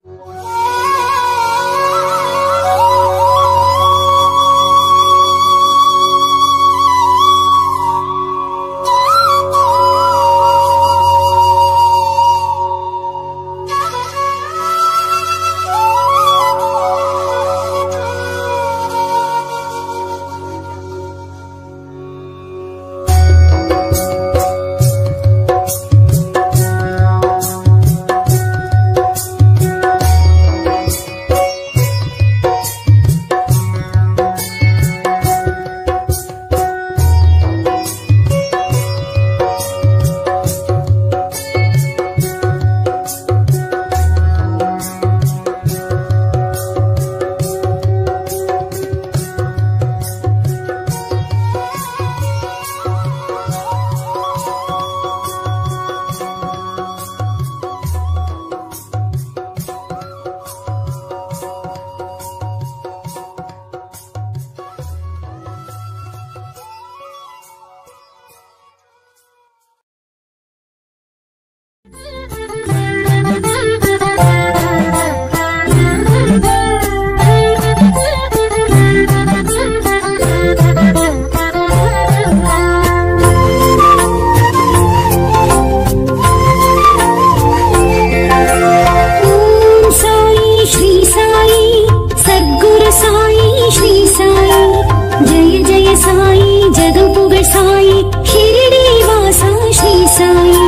ఓం సాయి శ్రీ సాయి సద్గురు సాయి శ్రీ సాయి జయ జయ సాయి జగపుగ సాయి షిరిడి వాస శ్రీ సాయి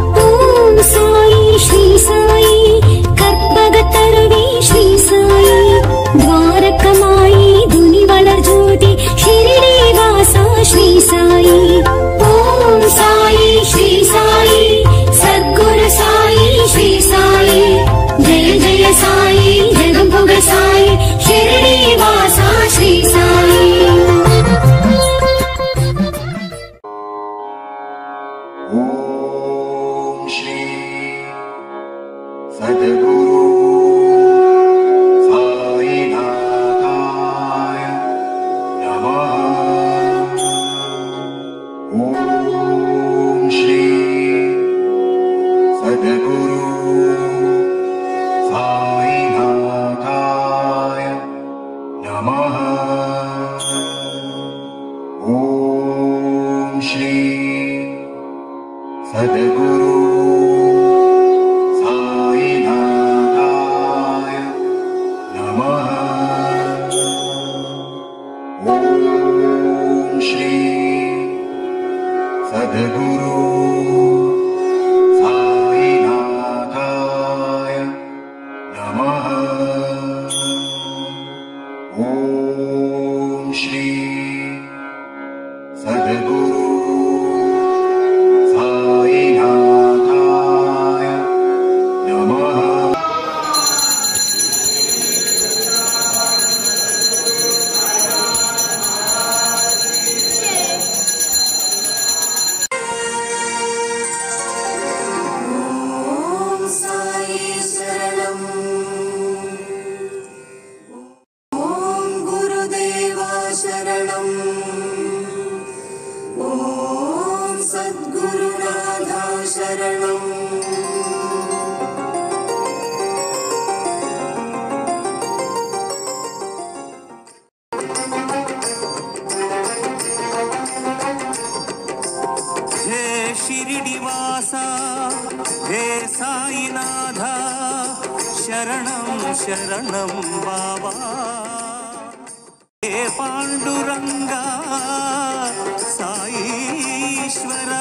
ఓం సాయి శ్రీ సాయి కற்பగ తరువి శ్రీ సాయి ద్వారకమాయి ధుని వళర్ జ్యోతి షిరిడి వాస శ్రీ సాయి ఓం సాయి శ్రీ సాయి సద్గురు సాయి శ్రీ సాయి జయ జయ సాయి జగంపుగ సాయి షిరిడి వాస శ్రీ సాయి ॐ श्री सद्गुरु साईनाथाय नमः ॐ श्री सद्गुरु साईनाथाय नमः ॐ श्री सद्गुरु साईनाथाय नमः ॐ श्री सद्गुरु साईनाथाय नमः ॐ श्री सद्गुरु साईनाथाय नमः ॐ साई शरणम् ॐ गुरुदेवा शरणम् ॐ सद्गुरुनाथा शरणम् హే షిరిడివాస హే సాయినాథ శరణం శరణం బాబా హే పాండురంగా సాయీశ్వరా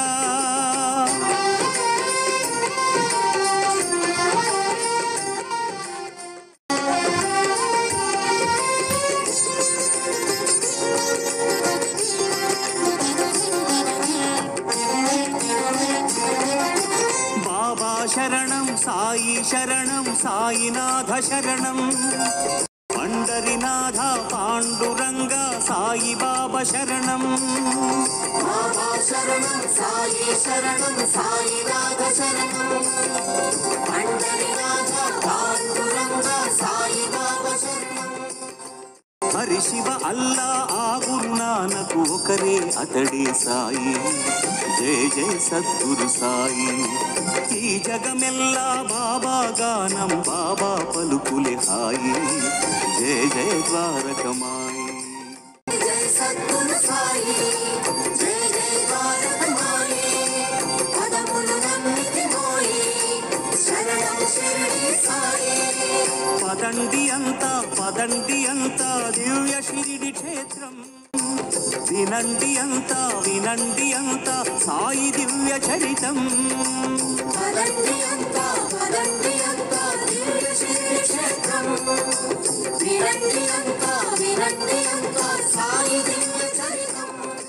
బాబా శరణం సాయి శరణం సాయినాథ శరణం పండరినాథ పాండురంగ సాయి బాబా శరణం బాబా శరణం సాయి శరణం సాయినాథ శరణం పండరినాథ పాండురంగ సాయి బాబా శరణం హరి శివ అల్లా ఆ గురునానకు ఒకరే అతడే సాయి జయ జయ సద్గురు సాయి ఈ జగమెల్లా బాబా గానం బాబా పలుకులే హాయి జయ జయ ద్వారకమాయి జై సద్గురు సాయి జై జై భారతమాయి పదములు నమ్మితి మోయి శరణం శిరిడి సాయి పదండి అంతా పదండి అంతా దివ్య షిరిడి క్షేత్రం వినండి అంతా వినండి అంతా సాయి దివ్య చరితం పదండి అంతా పదండి అంతా దివ్య శిరిడి క్షేత్రం వినండి అంతా వినండి అంతా సాయి దివ్య చరితం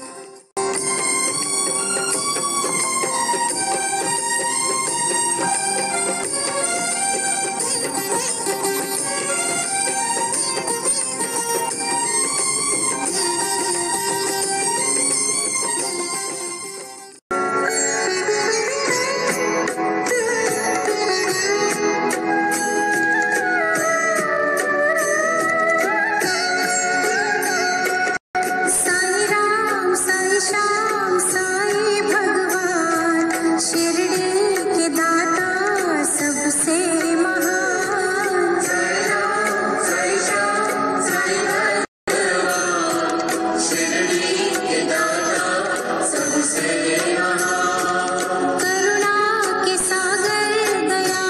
साई राम साई श्याम साई भगवान शिरडी के दाता सबसे महान साई राम साई श्याम साई भगवान शिरडी के दाता सबसे महान करुणा के सागर दया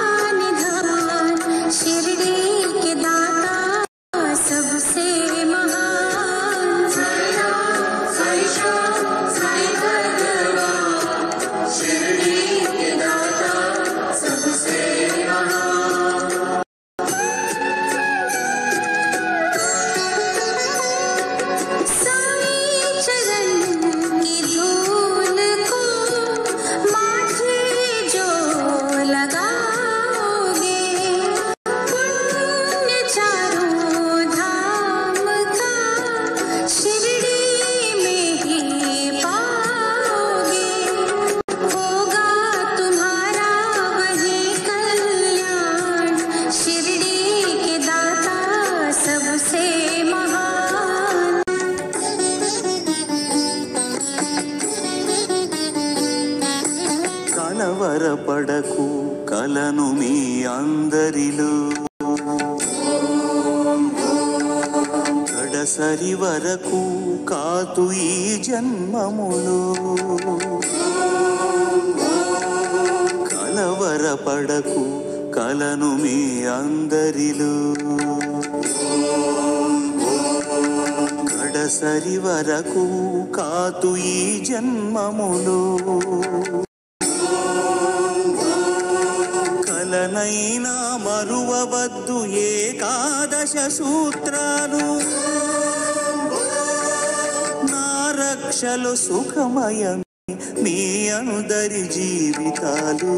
निधान शिरडी के दाता सबसे महान साई राम साई श्याम साई भगवान शिरडी के दाता सबसे महान साई चरण की धूल को माथे जो लगाओगे पुण्य चारों धाम का शिरडी में ही पाओगे होगा तुम्हारा वही कल्याण शिरडी के दाता सबसे महान కలవరపడకు కలను మీ అందరిలో కడసరి వరకు కాతు ఈ జన్మములో కలవరపడకు కలను మీ అందరిలో కడసరి వరకు కాతు ఈ జన్మములో కలనైనా మరువవద్దు ఏకాదశ సూత్రాలు నా రక్షలు సుఖమయమే మీ అందరి జీవితాలు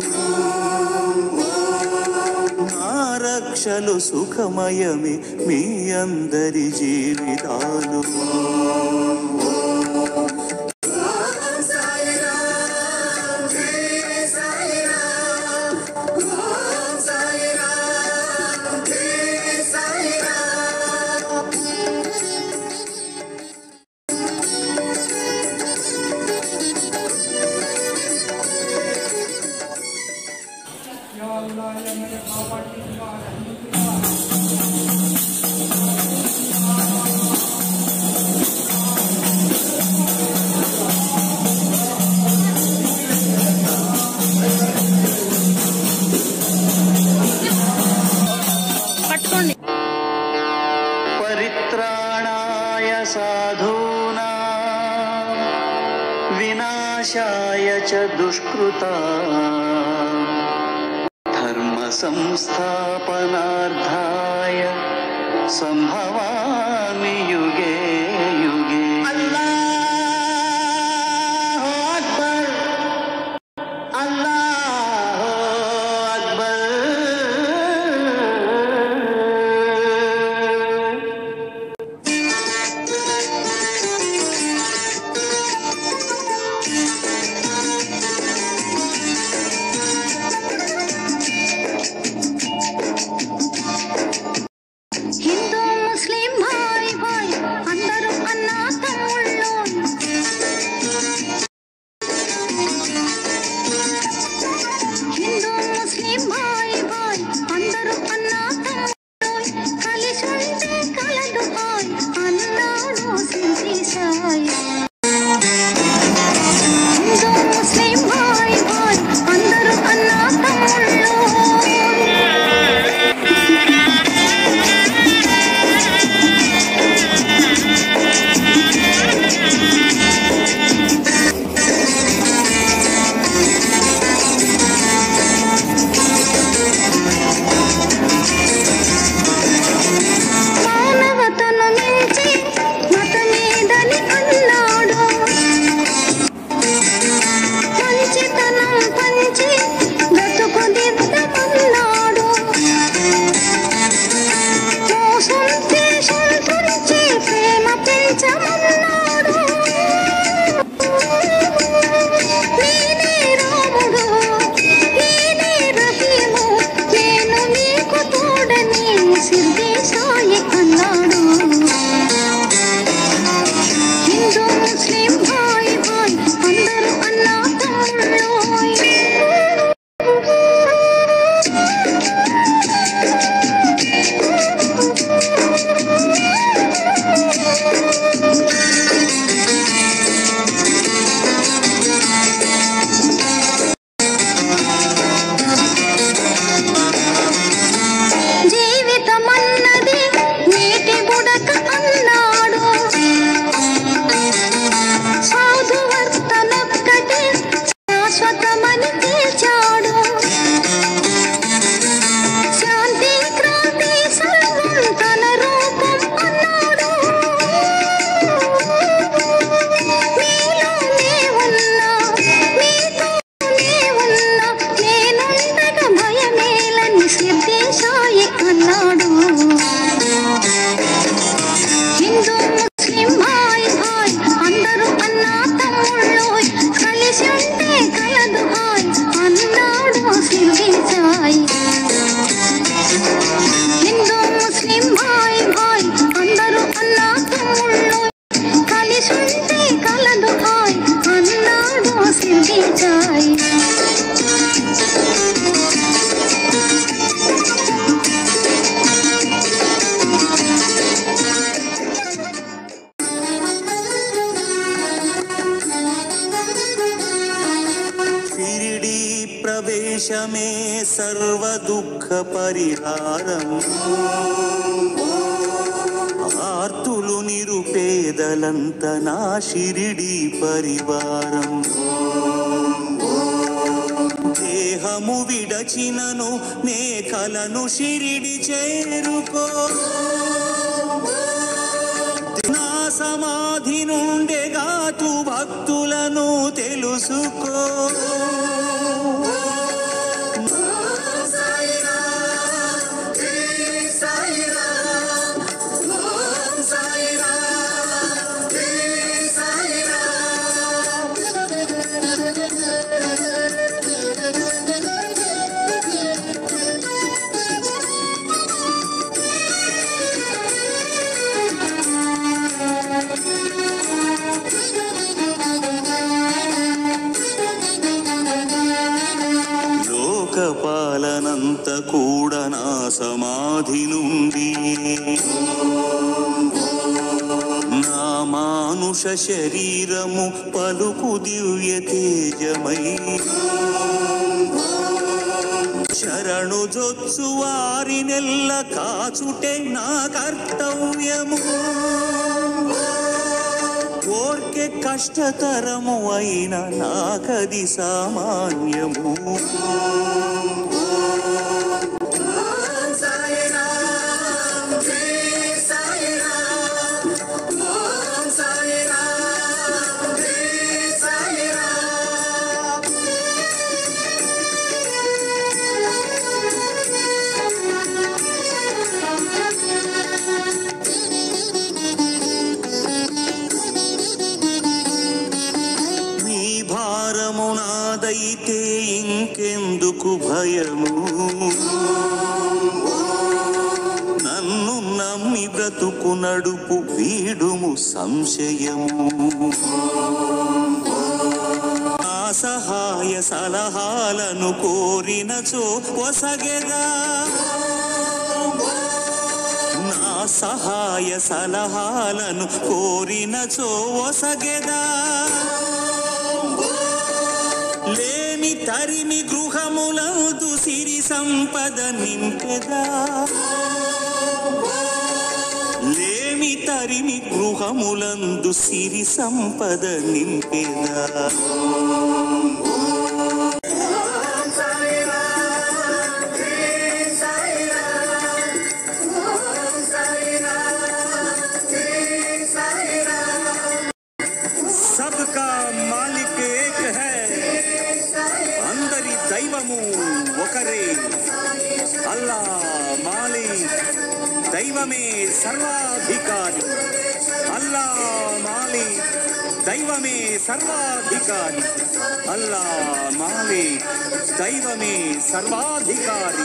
నా రక్షలు సుఖమయమే మీ అందరి జీవితాలు పట్టుకోండి పరిత్రాణాయ సాధూనా వినాశాయ చ దుష్కృతా ధర్మ సంస్థాపనార్థాయ సంభవామి యుగే యుగే అల్లాహు అక్బర్ అల్లాహు అక్బర్ हिंदू मुस्लिम भाई भाई సర్వ దుఃఖ పరిహారం ఆర్తులు నిరుపేదలంత నా షిరిడి పరివారం దేహము విడచినను నే కలను షిరిడి చేరుకో నా సమాధి నుండెగాతు భక్తులను తెలుసుకో లోకపాలనంత కూడా నా సమాధి నుండి నా మానుష శరీరము పలుకు దివ్య తేజమై శరణు జొత్సు వారి నెల్ల కాచుటే నా కర్తవ్యము కోర్కె కష్టతరము అయిన నాకది సామాన్యము నీ భారము నాదైతే ఇంకెందుకు భయము నన్ను నమ్మి బ్రతుకు నడుపు వీడుము సంశయము నా సహాయ సలహాలను కోరినచో ఒసగెదా నా సహాయ సలహాలను కోరినచో ఒసగెదా లేమి తరిమి గృహములందు సిరి సంపద నింపెదా లేమి తరిమి గృహములందు సిరి సంపద నింపెదా सबका मालिक एक है అందరి దైవము ఒకరే అల్లా మాలిక్ దైవమే సర్వాధికారి అల్లా మాలిక్ దైవమే సర్వాధికారి అల్లా మాలిక్ దైవమే సర్వాధికారి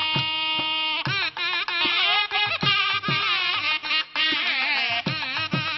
Thank you.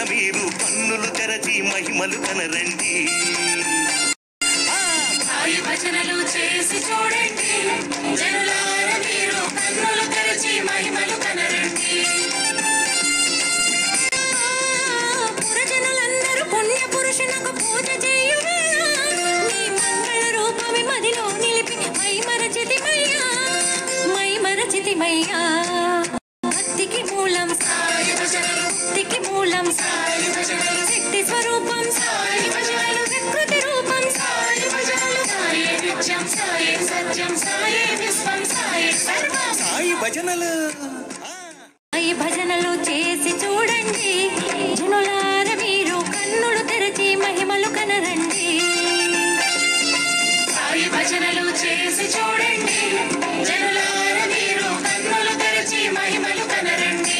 మీరు కన్నులు తెరచి మహిమలు కనరండి ఆ, సాయి భజనలు చేసి చూడండి జనులార మీరు కన్నులు తెరచి మహిమలు కనరండి పురజనులందరూ పుణ్య పురుషునకు పూజ చేయువేళ నీ మంగళ రూపమి మదిలో నిలిపి మై మరచితిమయ్యా మై మరచితిమయ్యా భక్తికి మూలం సాయి భజనలు భక్తికి మూలం సాయి భజనలు శక్తి స్వరూపం సాయి భజనలు వికృతి రూపం సాయి భజనలు సాయి నిత్యం సాయి సత్యం సాయి విశ్వం సాయి సర్వం సాయి భజనలు ఆ. సాయి భజనలు చేసి చూడండి జనులార మీరు కన్నులు తెరచి మహిమలు కనరండి సాయి భజనలు చేసి చూడండి జనులార మీరు కన్నులు తెరచి మహిమలు కనరండి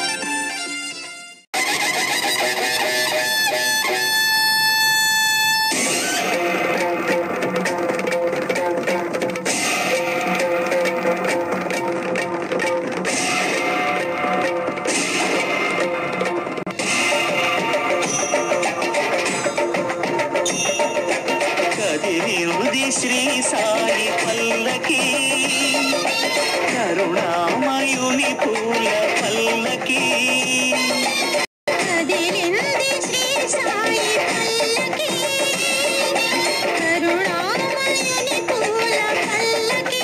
కదిరిరుది శ్రీ సాయి పల్లకి కరుణామయుని పూల పల్లకి కదిలింది శ్రీ సాయి పల్లకి కరుణామయుని పూల పల్లకి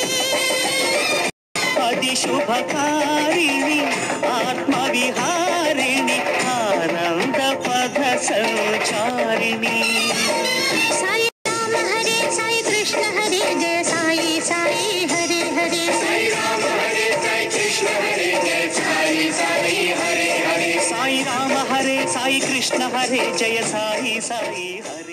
అది శుభకారిణి ఆత్మవిహారిణి ఆనంద పద సంచారిణి సాయి రామ హరే సాయి కృష్ణ హరే జయ సాయి సాయి హరే హరే సాయి రామ హరే సాయి కృష్ణ హరే జయ సాయి సాయి హరే హరే సాయి రామ హరే సాయి కృష్ణ హరే జయ సాయి సాయి హరే